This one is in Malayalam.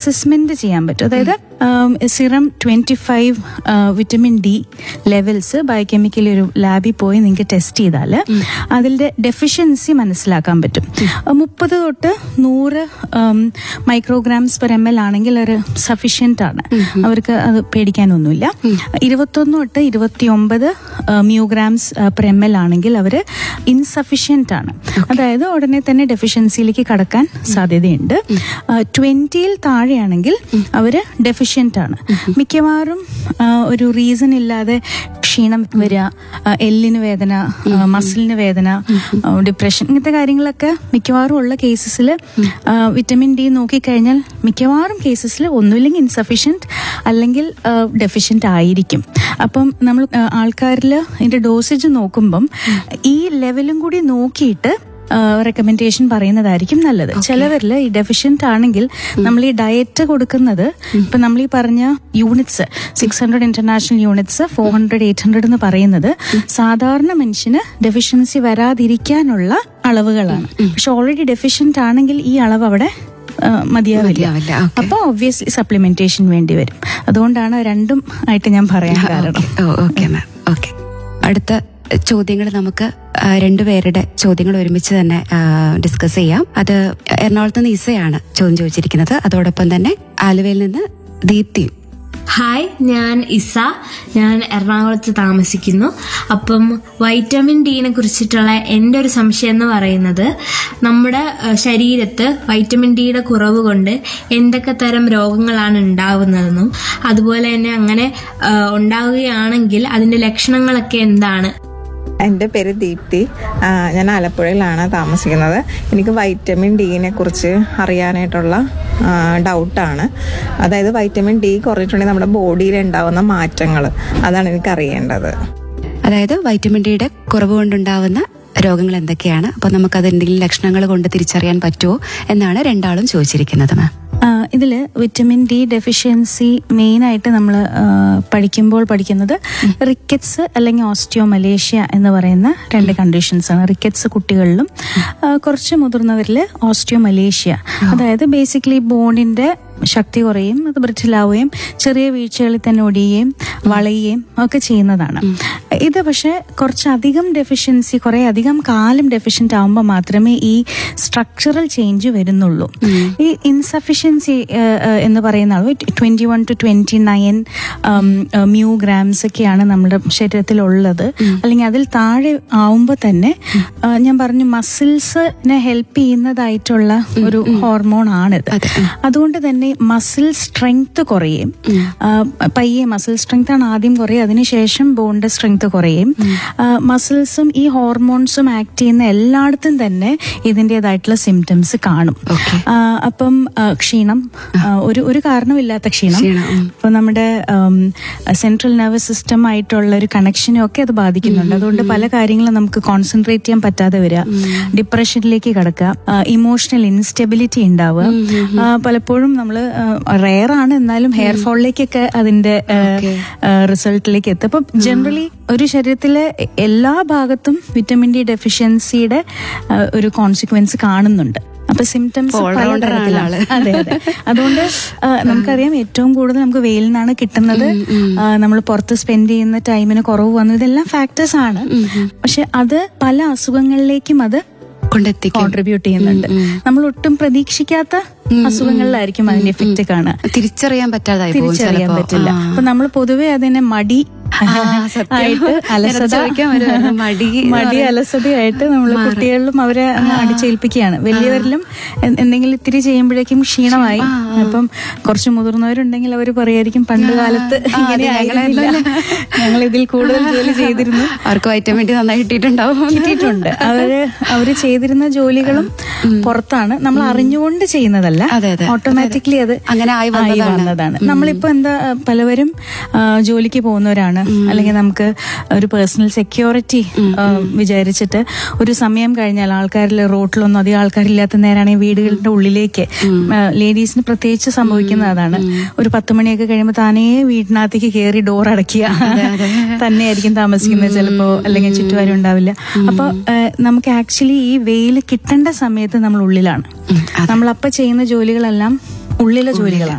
അസസ്മെന്റ് ചെയ്യാൻ പറ്റും അതായത് serum twenty five vitamin D levels biochemically ഒരു ലാബിൽ പോയി നിങ്ങൾക്ക് ടെസ്റ്റ് ചെയ്താൽ അതിന്റെ ഡെഫിഷ്യൻസി മനസ്സിലാക്കാൻ പറ്റും മുപ്പത് തൊട്ട് നൂറ് മൈക്രോഗ്രാംസ് പെർ എം എൽ ആണെങ്കിൽ ഒരു സഫീഷ്യന്റ് ആണ് അവർക്ക് അത് പേടിക്കാനൊന്നുമില്ല ഇരുപത്തൊന്ന് തൊട്ട് ഇരുപത്തി ഒമ്പത് മ്യൂഗ്രാംസ് പെർ എം എൽ ആണെങ്കിൽ അവർ ഇൻസഫിഷ്യന്റ് ആണ് അതായത് ഉടനെ തന്നെ ഡെഫിഷ്യൻസിയിലേക്ക് കടക്കാൻ സാധ്യതയുണ്ട് ട്വന്റിയിൽ താഴെയാണെങ്കിൽ അവര് ഡെഫിഷ്യന്റ് ആണ് മിക്കവാറും ആ, ഒരു റീസൺ ഇല്ലാതെ ക്ഷീണം വരിക ആ, എല്ലിന് വേദന മസിലിന് വേദന ഡിപ്രഷൻ ഇങ്ങനത്തെ കാര്യങ്ങളൊക്കെ മിക്കവാറും ഉള്ള കേസസിൽ വിറ്റമിൻ ഡി നോക്കിക്കഴിഞ്ഞാൽ മിക്കവാറും കേസസിൽ ഒന്നുമില്ലെങ്കിൽ ഇൻസഫിഷ്യന്റ് അല്ലെങ്കിൽ ഡെഫിഷ്യന്റ് ആയിരിക്കും അപ്പം നമ്മൾ ആൾക്കാരിൽ ഇതിന്റെ ഡോസേജ് നോക്കുമ്പം ഈ ലെവലും കൂടി നോക്കിയിട്ട് റെക്കമെൻഡേഷൻ പറയുന്നതായിരിക്കും നല്ലത് ചിലവരിൽ ഈ ഡെഫിഷ്യന്റ് ആണെങ്കിൽ നമ്മൾ ഈ ഡയറ്റ് കൊടുക്കുന്നത് ഇപ്പൊ നമ്മൾ ഈ പറഞ്ഞ units six hundred international units four hundred eight hundred എന്ന് പറയുന്നത് സാധാരണ മനുഷ്യന് ഡെഫിഷ്യൻസി വരാതിരിക്കാനുള്ള അളവുകളാണ് പക്ഷെ ഓൾറെഡി ഡെഫിഷ്യന്റ് ആണെങ്കിൽ ഈ അളവ് അവിടെ ആ, മതിയാവില്ല മതിയാവില്ല, okay. അപ്പൊ ഒബ്വിയസ്ലി സപ്ലിമെന്റേഷൻ വേണ്ടി വരും അതുകൊണ്ടാണ് രണ്ടും ആയിട്ട് ഞാൻ പറയാൻ കാരണം ഓക്കെ മാം ഓക്കെ അടുത്ത ചോദ്യങ്ങൾ നമുക്ക് ആ, രണ്ടുപേരുടെ ചോദ്യങ്ങൾ ഒരുമിച്ച് തന്നെ ഡിസ്കസ് ചെയ്യാം അത് എറണാകുളത്ത് നിന്ന് ഇസയാണ് ചോദ്യം ചോദിച്ചിരിക്കുന്നത് അതോടൊപ്പം തന്നെ ആലുവയിൽ നിന്ന് ദീപ്തിയും ഹായ് ഞാൻ ഇസ ഞാൻ എറണാകുളത്ത് താമസിക്കുന്നു അപ്പം വൈറ്റമിൻ ഡിനെ കുറിച്ചിട്ടുള്ള എൻ്റെ ഒരു സംശയം എന്ന് പറയുന്നത് നമ്മുടെ ഏഹ്, ശരീരത്ത് വൈറ്റമിൻ ഡിയുടെ കുറവ് കൊണ്ട് എന്തൊക്കെ തരം രോഗങ്ങളാണ് ഉണ്ടാവുന്നതെന്നും അതുപോലെ തന്നെ അങ്ങനെ ഏഹ്, ഉണ്ടാവുകയാണെങ്കിൽ അതിന്റെ ലക്ഷണങ്ങളൊക്കെ എന്താണ് എൻ്റെ പേര് ദീപ്തി ആ, ഞാൻ ആലപ്പുഴയിലാണ് താമസിക്കുന്നത് എനിക്ക് വൈറ്റമിൻ ഡിനെ കുറിച്ച് അറിയാനായിട്ടുള്ള ആ, ഡൗട്ടാണ് അതായത് വൈറ്റമിൻ ഡി കുറഞ്ഞിട്ടുണ്ടെങ്കിൽ നമ്മുടെ ബോഡിയിൽ ഉണ്ടാവുന്ന മാറ്റങ്ങൾ അതാണ് എനിക്ക് അറിയേണ്ടത് അതായത് വൈറ്റമിൻ ഡിയുടെ കുറവ് കൊണ്ടുണ്ടാവുന്ന രോഗങ്ങൾ എന്തൊക്കെയാണ് അപ്പൊ നമുക്ക് അത് എന്തെങ്കിലും ലക്ഷണങ്ങൾ കൊണ്ട് തിരിച്ചറിയാൻ പറ്റുമോ എന്നാണ് രണ്ടാളും ചോദിച്ചിരിക്കുന്നത് മാം ആ, ഇതില് വിറ്റമിൻ ഡി ഡെഫിഷ്യൻസി മെയിൻ ആയിട്ട് നമ്മൾ പഠിക്കുമ്പോൾ പഠിക്കുന്നത് റിക്കറ്റ്സ് അല്ലെങ്കിൽ ഓസ്റ്റിയോ മലേഷ്യ എന്ന് പറയുന്ന രണ്ട് കണ്ടീഷൻസ് ആണ് റിക്കറ്റ്സ് കുട്ടികളിലും ആ, കുറച്ച് മുതിർന്നവരിൽ ഓസ്റ്റിയോ മലേഷ്യ അതായത് ബേസിക്കലി ബോണിന്റെ ശക്തി കുറയും അത് ബ്രിറ്റിലാവുകയും ചെറിയ വീഴ്ചകളിൽ തന്നെ ഒടിയുകയും വളയുകയും ഒക്കെ ചെയ്യുന്നതാണ് ഇത് പക്ഷെ കുറച്ചധികം ഡെഫിഷ്യൻസി കുറെ അധികം കാലം ഡെഫിഷ്യന്റ് ആവുമ്പോൾ മാത്രമേ ഈ സ്ട്രക്ചറൽ ചേഞ്ച് വരുന്നുള്ളൂ ഈ ഇൻസഫിഷ്യൻസി എന്ന് പറയുന്ന അളവ് twenty one to twenty nine mu grams ഒക്കെയാണ് നമ്മുടെ ശരീരത്തിലുള്ളത് അല്ലെങ്കിൽ അതിൽ താഴെ ആവുമ്പോൾ തന്നെ ആ, ഞാൻ പറഞ്ഞു മസിൽസിനെ ഹെൽപ്പ് ചെയ്യുന്നതായിട്ടുള്ള ഒരു ഹോർമോൺ ആണിത് അതുകൊണ്ട് തന്നെ മസിൽ സ്ട്രെങ്ത് കുറയും ആ, പയ്യെ മസിൽ സ്ട്രെങ്ത് ആണ് ആദ്യം കുറയും അതിനുശേഷം ബോണിന്റെ സ്ട്രെങ്ത് കുറയും മസിൽസും ഈ ഹോർമോൺസും ആക്ട് ചെയ്യുന്ന എല്ലായിടത്തും തന്നെ ഇതിൻ്റെതായിട്ടുള്ള സിംറ്റംസ് കാണും ആ, അപ്പം ആ, ക്ഷീണം ആ, ഒരു ഒരു കാരണമില്ലാത്ത ക്ഷീണം ക്ഷീണം, ഉം. ഇപ്പൊ നമ്മുടെ സെൻട്രൽ നെർവസ് സിസ്റ്റം ആയിട്ടുള്ള ഒരു കണക്ഷനും ഒക്കെ അത് ബാധിക്കുന്നുണ്ട് അതുകൊണ്ട് പല കാര്യങ്ങളും നമുക്ക് കോൺസെൻട്രേറ്റ് ചെയ്യാൻ പറ്റാതെ വരിക ഡിപ്രഷനിലേക്ക് കിടക്കുക ഇമോഷണൽ ഇൻസ്റ്റെബിലിറ്റി ഉണ്ടാവുക ആ, പലപ്പോഴും നമ്മൾ റെയർ ആണ് എന്നാലും ഹെയർ ഫോളിലേക്കൊക്കെ അതിന്റെ റിസൾട്ടിലേക്ക് എത്തും അപ്പൊ ജനറലി ഒരു ശരീരത്തിലെ എല്ലാ ഭാഗത്തും വിറ്റമിൻ ഡി ഡെഫിഷ്യൻസിയുടെ ആ, ഒരു കോൺസിക്വൻസ് കാണുന്നുണ്ട് അപ്പൊ സിംറ്റംസ് All-rounder ആണ് ആള്. അതെ അതെ അതുകൊണ്ട് ആ, നമുക്കറിയാം ഏറ്റവും കൂടുതൽ നമുക്ക് വെയിലിൽ നിന്നാണ് കിട്ടുന്നത് നമ്മൾ പുറത്ത് സ്പെൻഡ് ചെയ്യുന്ന ടൈമിന് കുറവ് വന്നു ഇതെല്ലാം ഫാക്ടേഴ്സ് ആണ് പക്ഷെ അത് പല അസുഖങ്ങളിലേക്കും അത് കൊണ്ടെത്തിക്കും കോൺട്രിബ്യൂട്ട് ചെയ്യുന്നുണ്ട് നമ്മൾ ഒട്ടും പ്രതീക്ഷിക്കാത്ത അസുഖങ്ങളിലായിരിക്കും അതിന്റെ എഫക്റ്റ് കാണുക തിരിച്ചറിയാൻ പറ്റാതായി പോകും തിരിച്ചറിയാൻ ചിലപ്പോ. പറ്റില്ല ആ. അപ്പൊ നമ്മൾ പൊതുവെ അതിനെ മടി ആ, സത്യം. ആയിട്ട് അലസത നേരത്തെ ചോദിക്കാൻ വരുമായിരുന്നു. മടി എന്ന് മടി പറയുന്നത്. അലസതയായിട്ട് നമ്മൾ കുട്ടികളിലും അവരെ അങ്ങ് അടിച്ചേൽപ്പിക്കുകയാണ് വലിയവരിലും എ- എന്തെങ്കിലും ഇത്തിരി ചെയ്യുമ്പോഴേക്കും ക്ഷീണമായി അപ്പം കുറച്ച് മുതിർന്നവരുണ്ടെങ്കിൽ അവർ പറയായിരിക്കും പണ്ട് കാലത്ത് ആ, ഇങ്ങനെ അതെ, ആയിരുന്നില്ല ഞങ്ങളെല്ലാം ഞങ്ങൾ ഇതിൽ കൂടുതൽ ജോലി ചെയ്തിരുന്നു അവർക്ക് വൈറ്റമിൻ ഡി നന്നായി കിട്ടിയിട്ടുണ്ടാവും കിട്ടിയിട്ടുണ്ട് അവര് അവര് ചെയ്തിരുന്ന ജോലികളും പുറത്താണ് നമ്മൾ അറിഞ്ഞുകൊണ്ട് ചെയ്യുന്നതല്ല അതെ, അതെ. ഓട്ടോമാറ്റിക്കലി അത് അങ്ങനെ ആയി വന്നതാണ്. വന്നതാണ് നമ്മളിപ്പോ എന്താ പലവരും ആ, ജോലിക്ക് പോകുന്നവരാണ് അല്ലെങ്കിൽ നമുക്ക് ഒരു പേഴ്സണൽ സെക്യൂരിറ്റി വിചാരിച്ചിട്ട് ഒരു സമയം കഴിഞ്ഞാൽ ആൾക്കാരിൽ റോട്ടിലൊന്നും അധികം ആൾക്കാരില്ലാത്ത നേരാണെങ്കിൽ വീടുകളുടെ ഉള്ളിലേക്ക് ലേഡീസിന് പ്രത്യേകിച്ച് സംഭവിക്കുന്നത് അതാണ് ഒരു പത്ത് മണിയൊക്കെ കഴിയുമ്പോൾ താനേ വീടിനകത്തേക്ക് കയറി ഡോർ അടയ്ക്കുക തന്നെയായിരിക്കും താമസിക്കുന്നത് ചിലപ്പോ അല്ലെങ്കിൽ ചുറ്റുപാരും ഉണ്ടാവില്ല അപ്പൊ ഏഹ്, നമുക്ക് ആക്ച്വലി ഈ വെയിൽ കിട്ടേണ്ട സമയത്ത് നമ്മൾ ഉള്ളിലാണ് നമ്മൾ അപ്പൊ ചെയ്യുന്ന ജോലികളെല്ലാം ഉള്ളിലെ ജോലികളാണ്